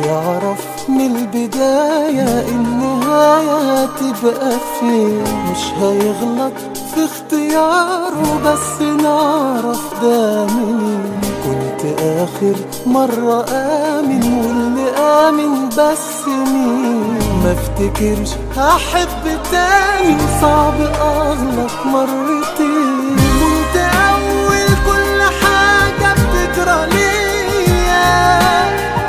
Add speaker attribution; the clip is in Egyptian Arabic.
Speaker 1: يعرف من البداية النهاية هتبقى فين مش هيغلط في اختياره بس نعرف ده منين كنت آخر مرة آمن واللي آمن بس مين ما افتكرش هحب تاني صعب أغلط مرتين